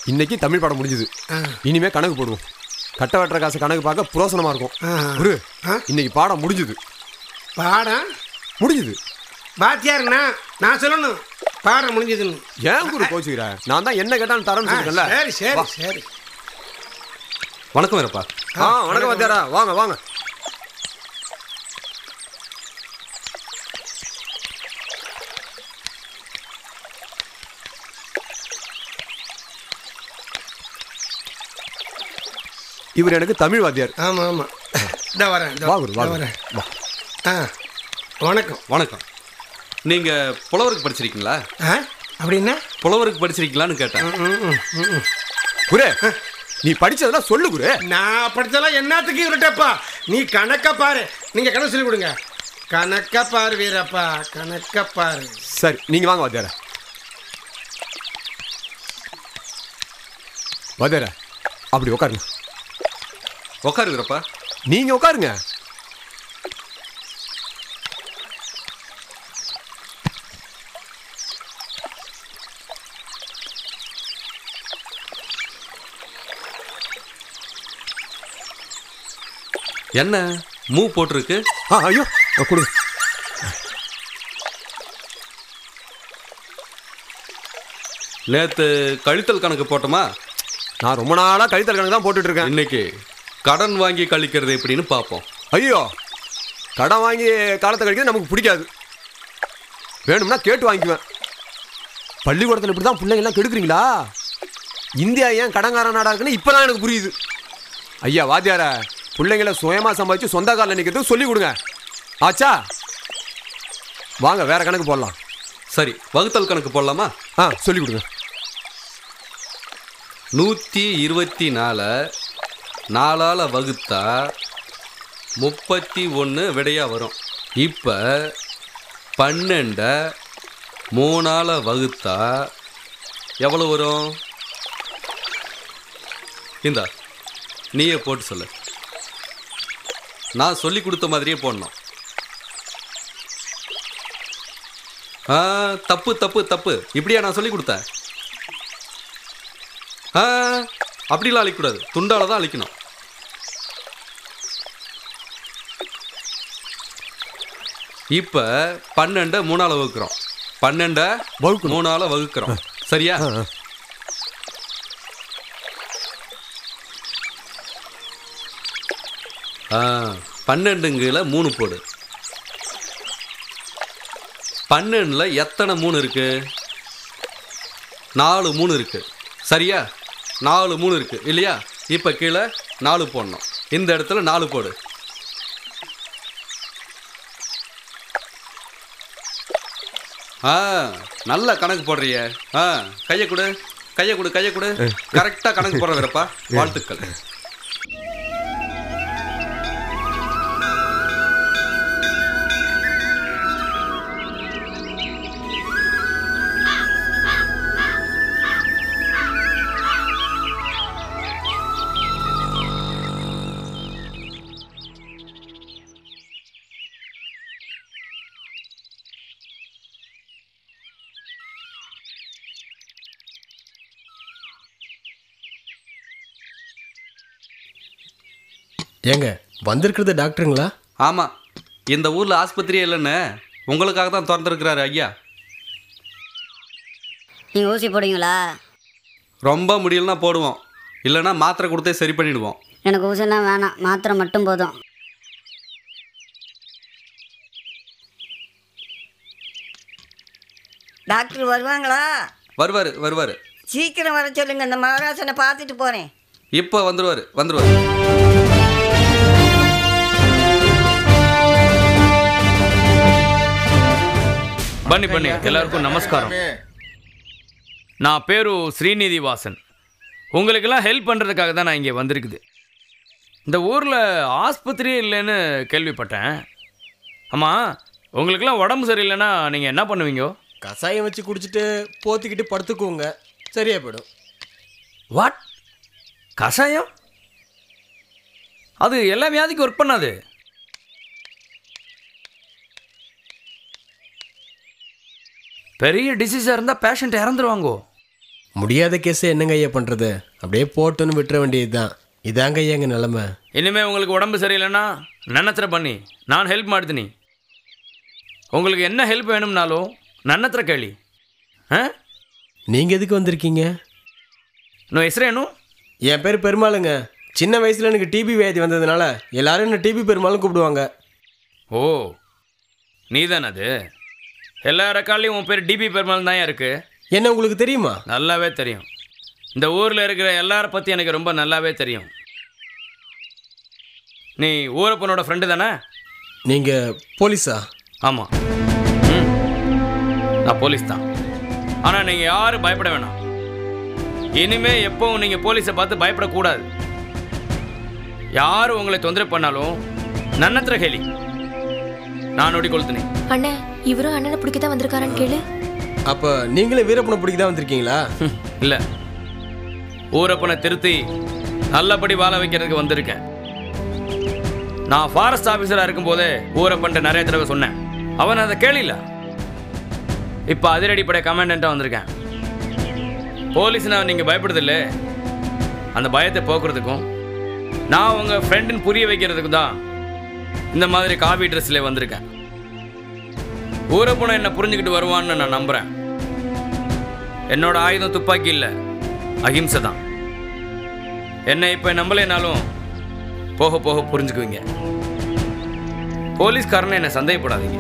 இன்னைக்கு தமிழ் பாடம் முடிஞ்சுது இனிமே கணக்கு போடுவோம் கட்ட வெட்டுற காசு கணக்கு பார்க்க புரோசனமா இருக்கும் ஆ. குரு ஆ? இன்னைக்கு பாடம் முடிஞ்சுது பாடம் முடிஞ்சுது பாத்தியாருண்ணா நான் சொல்லணும் பாடம் முடிஞ்சதுன்னு ஏன் குரு கோச்சுக்கிற நான் தான் என்ன கேட்டாலும் தரேன்னு ஆ, சொல்லிட்டேன்ல சரி சரி வா. சரி வணக்கம் வீரப்பா ஆ வணக்கம் வாத்தியாரா வாங்க வாங்க இவர் எனக்கு தமிழ் வாத்தியார் ஆமாம் ஆமாம் இந்த வரேன் இதோ- வா குரு வா இதோ குரு. வரேன் வா ஆ வணக்கம் வணக்கம் நீங்க புலவருக்கு படிச்சிருக்கீங்களா ஆ அப்படின்னா புலவருக்கு படிச்சிருக்கீங்களான்னு கேட்டேன் ம், ம், ம், ம், ம். குரு நீ படிச்சதெல்லாம் சொல்லு குரு நான் படித்தெல்லாம் என்னத்துக்கு இவர்கிட்டப்பா நீ கணக்க பாரு நீங்க கணக்கு சொல்லி கொடுங்க கணக்க பாரு வீரப்பா கணக்க பாரு சரி நீங்க வாங்க வாத்தியார வாத்தியார அப்படி உட்காருங்க உட்காரு வீரப்பா நீங்க உட்காருங்க என்ன மூ போட்டிருக்கு ஆ ஐயோ ஆ, கொடுங்க நேத்து கழித்தல் கணக்கு போட்டோமா நான் ரொம்ப நாளா கழித்தல் கணக்கு தான் போட்டுட்டு இருக்கேன் இன்னைக்கு கடன் வாங்கி கழிக்கிறது எப்படின்னு பார்ப்போம் ஐயோ கடன் வாங்கி காலத்தை கழிக்கிறது நமக்கு பிடிக்காது வேணும்னா கேட்டு வாங்கிக்குவேன் பள்ளிக்கூடத்தில் இப்படி தான் பிள்ளைங்கெல்லாம் கெடுக்குறீங்களா இந்தியா ஏன் கடன்கார நாடா இருக்குன்னு இப்போதான் எனக்கு புரியுது ஐயா வாத்தியார பிள்ளைங்களை சுயமாக சம்பாதிச்சு சொந்த காலில் நிற்கிறதுக்கு சொல்லி கொடுங்க ஆச்சா வாங்க வேற கணக்கு போடலாம் சரி வகுத்தல் கணக்கு போடலாமா ஆ சொல்லி கொடுங்க நூற்றி இருபத்தி நாலை நாலால் வகுத்தா முப்பத்தி ஒன்று விடையாக வரும் இப்போ பன்னெண்டை மூணால் வகுத்தா எவ்வளோ வரும் இந்தா நீயே போட்டு சொல்லு நான் சொல்லி கொடுத்த மாதிரியே போடணும் ஆ தப்பு தப்பு தப்பு இப்படியா நான் சொல்லி கொடுத்தேன் ஆ அப்படிலாம் அழிக்கக்கூடாது துண்டால தான் அழிக்கணும் இப்போ பன்னெண்டை மூணால வகுக்கிறோம் பன்னெண்டை வகுக்கணும். மூணால வகுக்கிறோம் சரியா ஆ, ஆ. ஆ பன்னெண்டுங்கில மூணு போடு பன்னெண்டில் எத்தனை மூணு இருக்கு நாலு மூணு இருக்கு சரியா நாலு மூணு இருக்கு இல்லையா இப்போ கீழே நாலு போடணும் இந்த இடத்துல நாலு போடு ஆ நல்ல கணக்கு போடுறிய ஆ கையை கொடு கையை கொடு கையை கொடு கரெக்டாக கணக்கு போடுற வீரப்பா வாழ்த்துக்கள் ஏங்க வந்திருக்கிறது டாக்டருங்களா ஆமாம் இந்த ஊரில் ஆஸ்பத்திரியே இல்லைன்னு உங்களுக்காக தான் திறந்துருக்கிறாரு ஐயா நீங்கள் ஊசி போடுவீங்களா ரொம்ப முடியலனா போடுவோம் இல்லைன்னா மாத்திரை கொடுத்தே சரி பண்ணிடுவோம் எனக்கு ஊசிலாம் வேணாம் மாத்திரை மட்டும் போதும் டாக்டர் வருவாங்களா வருவார் வருவார் சீக்கிரம் வர சொல்லுங்க இந்த மகாராசனை பார்த்துட்டு போகிறேன் இப்போ வந்துருவார் வந்துருவார் ಬನ್ನಿ ಬನ್ನಿ ಎಲ್ಲರಿಗೂ ನಮಸ್ಕಾರ நான் பேரு ஸ்ரீநிதி வாசன் உங்களுக்கெல்லாம் ஹெல்ப் பண்ணுறதுக்காக தான் நான் இங்கே வந்திருக்குது இந்த ஊரில் ஆஸ்பத்திரியே இல்லைன்னு கேள்விப்பட்டேன் ஆமாம் உங்களுக்கெல்லாம் உடம்பு சரியில்லைன்னா நீங்கள் என்ன பண்ணுவீங்க கசாயம் வச்சு குடிச்சிட்டு போத்திக்கிட்டு படுத்துக்குவோங்க சரியா போயிடும் வாட் கஷாயம் அது எல்லா வியாதிக்கும் ஒர்க் பண்ணாது பெரிய டிசீஸாக இருந்தால் பேஷண்ட் இறந்துருவாங்கோ முடியாத கேஸை என்னங்க ஐயா பண்ணுறது அப்படியே போட்டுன்னு விட்டுற வேண்டியது தான் இதாங்க ஐயா எங்கள் நிலமை இனிமே உங்களுக்கு உடம்பு சரியில்லைன்னா நன்னத்திர பண்ணி நான் ஹெல்ப் ಮಾಡ್ತೀನಿ உங்களுக்கு என்ன ஹெல்ப் வேணும்னாலும் நன்னத்திர ಕೇಳಿ ಹಾಂ நீங்கள் எதுக்கு வந்திருக்கீங்க நோ ಹೆಸರೇನು என் பேர் பெருமாளுங்க சின்ன வயசில் எனக்கு டிபி வியாதி வந்ததுனால எல்லாரும் என்ன டிபி பெருமாளும் கூப்பிடுவாங்க ஓ நீதானே அது எல்லா ரெக்கார்ட்லேயும் உன் பேர் டிபி பெருமாள் தான் இருக்கு என்ன உங்களுக்கு தெரியுமா நல்லாவே தெரியும் இந்த ஊரில் இருக்கிற எல்லார பற்றி எனக்கு ரொம்ப நல்லாவே தெரியும் நீ ஊரப்பனோட ஃப்ரெண்டு தானே நீங்கள் போலீஸா ஆமாம் ம் நான் போலீஸ் தான் ஆனால் நீங்கள் யாரும் பயப்பட வேணாம் இனிமே எப்பவும் நீங்கள் போலீஸை பார்த்து பயப்படக்கூடாது யார் உங்களை தொந்தரவு பண்ணாலும் நன்னத்திர கேலி நான் நொடிக்கொளுத்தினேன் அண்ணே இவரும் அண்ணனை பிடிக்க தான் வந்திருக்காரான்னு கேளு அப்போ நீங்களும் வீரப்பனை பிடிக்க தான் வந்திருக்கீங்களா இல்லை ஊரப்பனை திருத்தி நல்லபடி வாழ வைக்கிறதுக்கு வந்திருக்கேன் நான் ஃபாரஸ்ட் ஆஃபீஸராக இருக்கும்போதே ஊரப்பன்ட்ட நிறைய தடவை சொன்னேன் அவன் அதை கேளில இப்போ அதிரடிப்படை கமாண்டண்ட்டாக வந்திருக்கேன் போலீஸ்னா நீங்கள் பயப்படுதில்ல அந்த பயத்தை போக்குறதுக்கும் நான் உங்கள் ஃப்ரெண்டுன்னு புரிய வைக்கிறதுக்கு தான் இந்த மாதிரி காவி ட்ரெஸ்ல வந்திருக்கேன் ஊரப்பனை என்னை புரிஞ்சுக்கிட்டு வருவான்னு நான் நம்புகிறேன் என்னோட ஆயுதம் துப்பாக்கி இல்லை அகிம்சை தான் என்னை இப்போ நம்பலைனாலும் போக போக புரிஞ்சுக்குவீங்க போலீஸ்காரனை என்னை சந்தேகப்படாதீங்க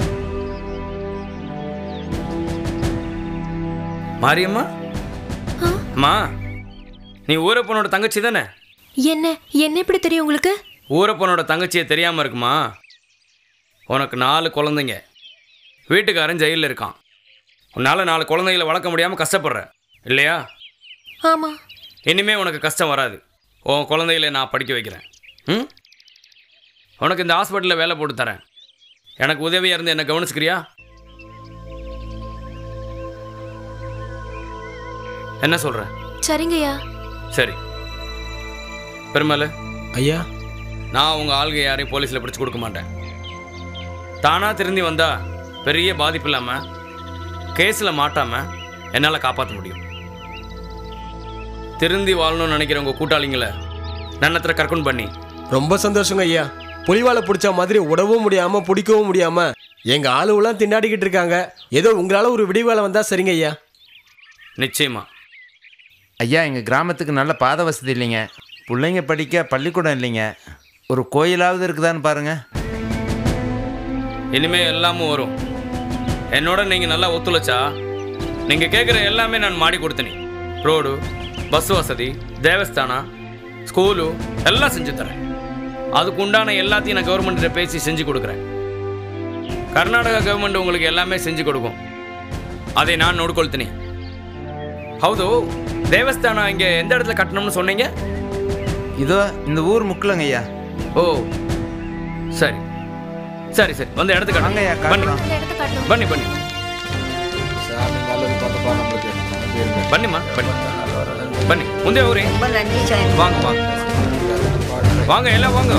மாரியம்மா அம்மா நீ ஊரப்பனோட தங்கச்சி தானே என்ன என்ன எப்படி தெரியும் உங்களுக்கு ஊரப்பனோட தங்கச்சியை தெரியாமல் இருக்குமா உனக்கு நாலு குழந்தைங்க வீட்டுக்காரன் ஜெயிலில் இருக்கான் உன்னால் நாலு குழந்தைகளை வளர்க்க முடியாமல் கஷ்டப்படுற இல்லையா ஆமா இனிமே உனக்கு கஷ்டம் வராது உன் குழந்தைகளை நான் படிக்க வைக்கிறேன் ம் உனக்கு இந்த ஹாஸ்பிட்டலில் வேலை போட்டு தரேன் எனக்கு உதவியாக இருந்து என்ன கவனிச்சுக்கிறியா என்ன சொல்ற சரிங்கய்யா சரி பெருமாள் ஐயா நான் உங்கள் ஆளுங்க யாரையும் போலீஸில் பிடிச்சி கொடுக்க மாட்டேன் தானாக திருந்தி வந்தா பெரிய பாதிப்பு இல்லாமல் கேஸில் மாட்டாமல் என்னால் காப்பாற்ற முடியும் திருந்தி வாழணும்னு நினைக்கிற உங்கள் கூட்டாளிங்களை நன்னத்தில் கற்கொண்டு பண்ணி ரொம்ப சந்தோஷங்க ஐயா புலிவாலை பிடிச்ச மாதிரி உடவும் முடியாமல் பிடிக்கவும் முடியாமல் எங்கள் ஆளுவெல்லாம் திண்டாடிக்கிட்டு இருக்காங்க ஏதோ உங்களால் ஒரு விடிவாலை வந்தால் சரிங்க ஐயா நிச்சயமா ஐயா எங்கள் கிராமத்துக்கு நல்ல பாத வசதி இல்லைங்க பிள்ளைங்க படிக்க பள்ளிக்கூடம் இல்லைங்க ஒரு கோயிலாவது இருக்குதான்னு பாருங்க இனிமே எல்லாமும் வரும் என்னோட நீங்கள் நல்லா ஒத்துழைச்சா நீங்கள் கேட்குற எல்லாமே நான் மாடி கொடுத்தனே ரோடு பஸ் வசதி தேவஸ்தானா ஸ்கூலு எல்லாம் செஞ்சு தரேன் அதுக்கு உண்டான எல்லாத்தையும் நான் கவர்மெண்ட்டிட்ட பேசி செஞ்சு கொடுக்குறேன் கர்நாடகா கவர்மெண்ட் உங்களுக்கு எல்லாமே செஞ்சு கொடுக்கும் அதை நான் ನೋಡ್ಕೊಳ್ತೀನಿ ಹೌದು ದೇವಸ್ಥಾನ இங்கே எந்த இடத்துல கட்டணும்னு சொன்னீங்க இதோ இந்த ஊர் முக்கிலங்க ஐயா ஓ சரி சரி சரி வந்து இடத்துக்கு வாங்கய்யா, கட்டுங்க. பண்ணி காட்டுறோம். இந்த இடத்த காட்டணும் பண்ணி பண்ணி பண்ணிம்மா பண்ணி பண்ணி முந்தைய ஊரே ரொம்ப நன்றி சாமி வாங்க வாங்க வாங்க எல்லாம் வாங்க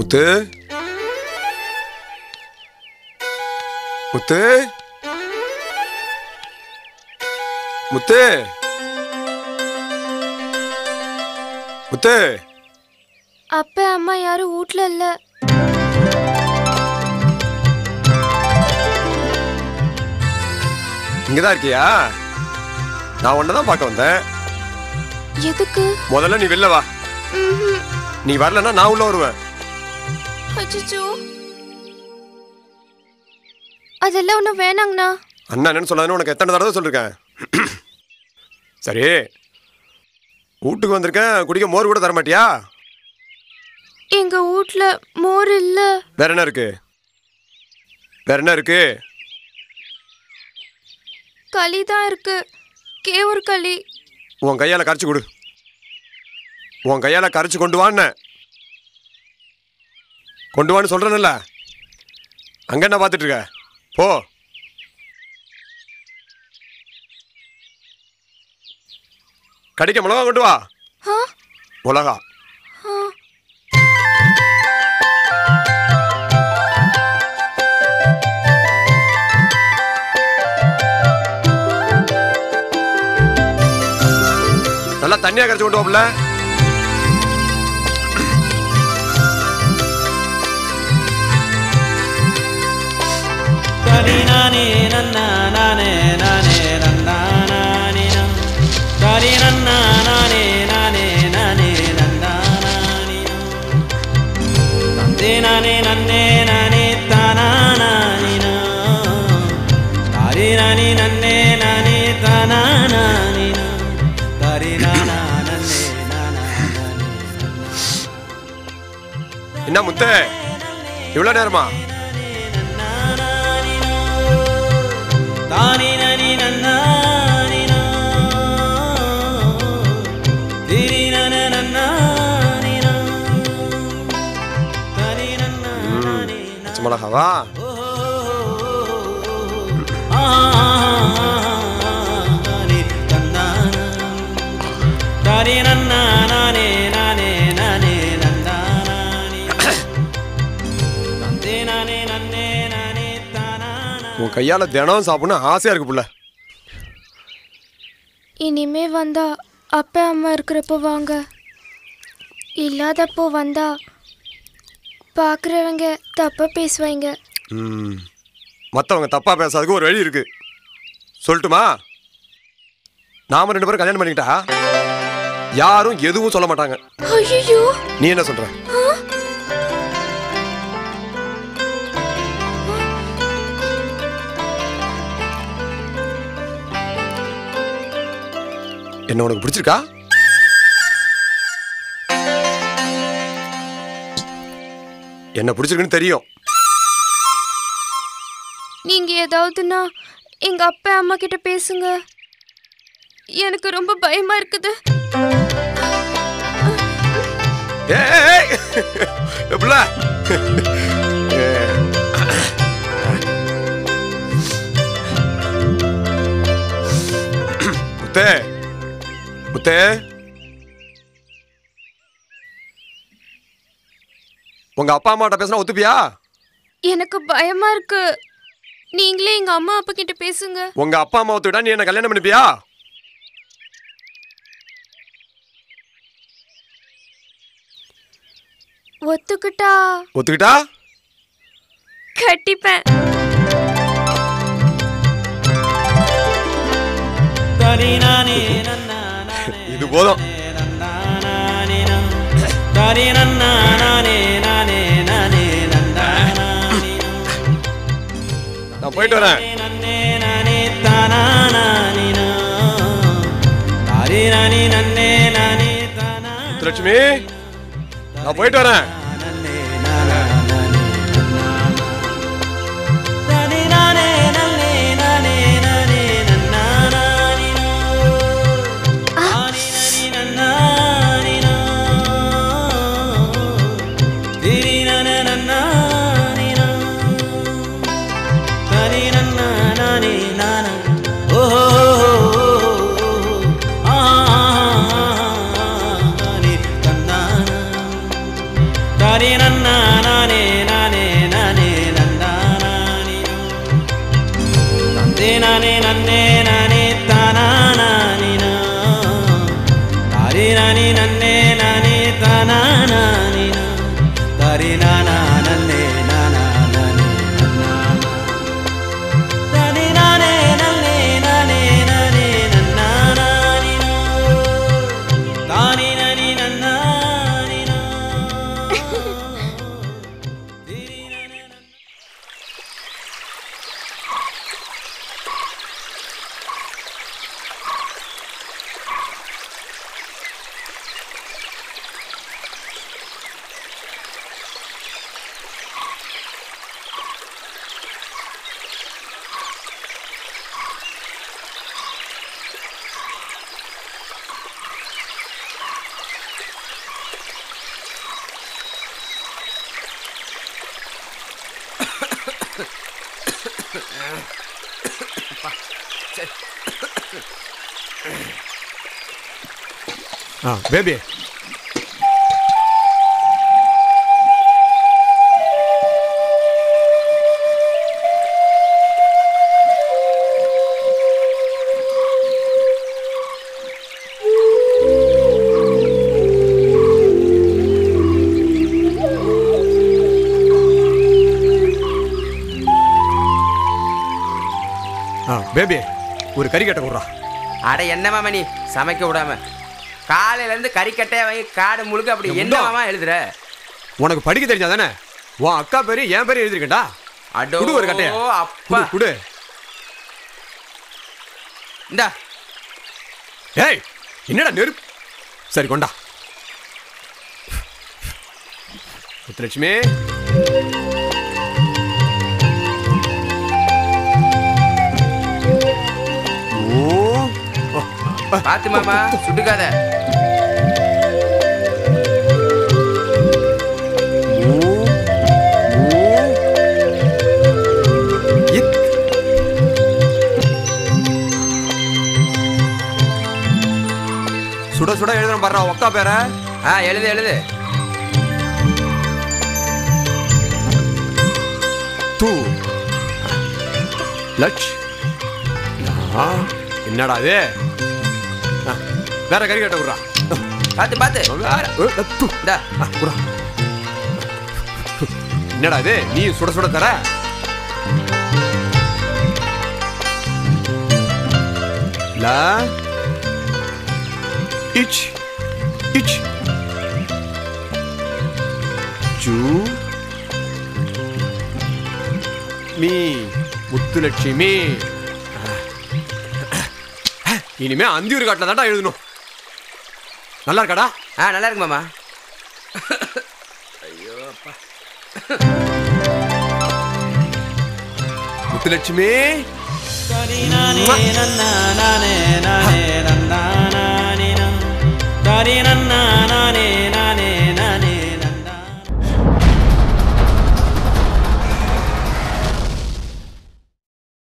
முத்து முத்து முத்து முத்து அப்பா அம்மா யாரும் வீட்ல இல்ல இங்கதான் இருக்கியா நான் ஒன்னதான் பார்க்க வந்தேன் எதுக்கு முதல்ல நீ வெளில வா ம்ஹும். நீ வரலன்னா நான் உள்ள வருவேன் அச்சச்சோ அதெல்லாம் ஒன்றும் வேணாங்கண்ணா அண்ணா என்னன்னு சொல்லாதுன்னு உனக்கு எத்தனை தடவை சொல்லிருக்கேன் சரி வீட்டுக்கு வந்திருக்கேன் குடிக்க மோர் கூட தர மாட்டியா எங்க வீட்ல மோர் இல்ல வேற என்ன இருக்கு வேற என்ன இருக்கு களி தான் இருக்கு கேவூர் களி உன் கையால கரைச்சு கொடு உன் கையால கரைச்சு கொண்டு வான்னு கொண்டு வான்னு சொல்றேன்ல அங்க என்ன பார்த்துட்டு இருக்க போ கடிக்க மிளகா கொண்டு வா ஆ மிளகா ஆ நல்லா தண்ணியா கரைச்சு கொண்டு வாப்புல நானே நன்னா நானே நானே நன்னா நானினா தாரி நன்னா நானே நானே நானே நன்னா நானினா தந்தே நானே நன்னே நானே தானா நானினா தாரி நானி நன்னே நானே தானா நானினா தாரி நானா நன்னே நானா என்ன முத்து இவ்வளவு நேரமா தானி நனி நன்னானினா திரி நன நன்னானினா தரி நன்னானி பச்சை மிளகாவா ஆனி தன்னானா தரி நன்னானே நானே நானே நன்னானி தந்தே நானே நன்னே நானே தானானா உன் கையால தினம் சாப்பிடணும் ஆசையா இருக்கு புள்ள இனிமே வந்தா அப்பா அம்மா இருக்கிறப்போ வாங்க இல்லாதப்போ வந்தா பார்க்குறவங்க தப்பாக பேசுவாங்க ம் மற்றவங்க தப்பா பேசாததுக்கு ஒரு வழி இருக்கு சொல்லட்டுமா நாம ரெண்டு பேரும் கல்யாணம் பண்ணிக்கிட்டா யாரும் எதுவும் சொல்ல மாட்டாங்க ஐயோ நீ என்ன சொல்ற என்ன உனக்கு பிடிச்சிருக்கா என்ன பிடிச்சிருக்குன்னு தெரியும் நீங்க ஏதாவதுன்னா எங்க அப்பா அம்மா கிட்ட பேசுங்க எனக்கு ரொம்ப பயமா இருக்குது ஏய் எப்படில முத்தே முத்தே உங்க அப்பா அம்மாட்ட பேசினா ஒத்துப்பியா எனக்கு பயமா இருக்கு நீங்களே எங்க அம்மா அப்பா கிட்ட பேசுங்க உங்க அப்பா அம்மா ஒத்துக்கிட்டா நீ என்ன கல்யாணம் பண்ணிப்பியா ஒத்துக்கிட்டா ஒத்துக்கிட்டா கட்டிப்பேன் தரி நானே நன்னா இது போதும் நானினா தரி நன்னா நானே நானே நானே நன்னானினா நான் போயிட்டு வரேன் நன்னே நானே தானா நானினா தாரி நானி நன்னே நானே தானா லட்சுமி நான் போயிட்டு வரேன் தானே நானே நன்னே நானே நானே நன்னா நானினா தானி நனி நன்னானினா திரி நன நன்னானினா தரி நன்னா நானே நானா ஓஹோ ஆனி தன்னானா தரி நன்னா நன்னே நானே தானா நானினா தாரி நானி நன்னே நானே தானா நானினா தாரி நானா நன்னே நானா நானே நன்னா தாரி நானே நன்னே நானே நானே நன்னா நானினா தாரி நானி நன்னா ஆ பேபி ஆ பேபி ஒரு கறி கட்டை விட்றா அட என்ன மாமா நீ சமைக்க விடாம காலையில இருந்து கறிக்கட்டையா வாங்கி காடு முழுக்க அப்படி என்ன முண்டா. மாமா எழுதுற உனக்கு படிக்க தெரிஞ்சா தானே உன் அக்கா பேரு என் பேரு எழுதிருக்கேன்டா அடோ குடு ஒரு கட்டையா அப்பா குடு குடு இந்தா ஏய் என்னடா நெருப்பு சரி கொண்டா முத்துலட்சுமி ஓ பாத்து மாமா சுட்டுக்காத சுட சுட எழுதுறேன் பாரு ஒக்கா பேர ஆ எழுது எழுது தூ லட்ச் ஆ, என்னடா இது ஆ, வேற கறி கட்ட விட்றா பாத்து பாத்து இந்தா விட்றா என்னடா இது நீ சுட சுட தர லா இச் இச் ஜூ மீ முத்துலட்சுமி இனிமே அந்தியூர் காட்டில் தான்டா எழுதணும் நல்லா இருக்காடா ஆ நல்லா இருக்கு மாமா ஐயோ அப்பா முத்துலட்சுமி நானே நன்னா நானே நானே நன்னா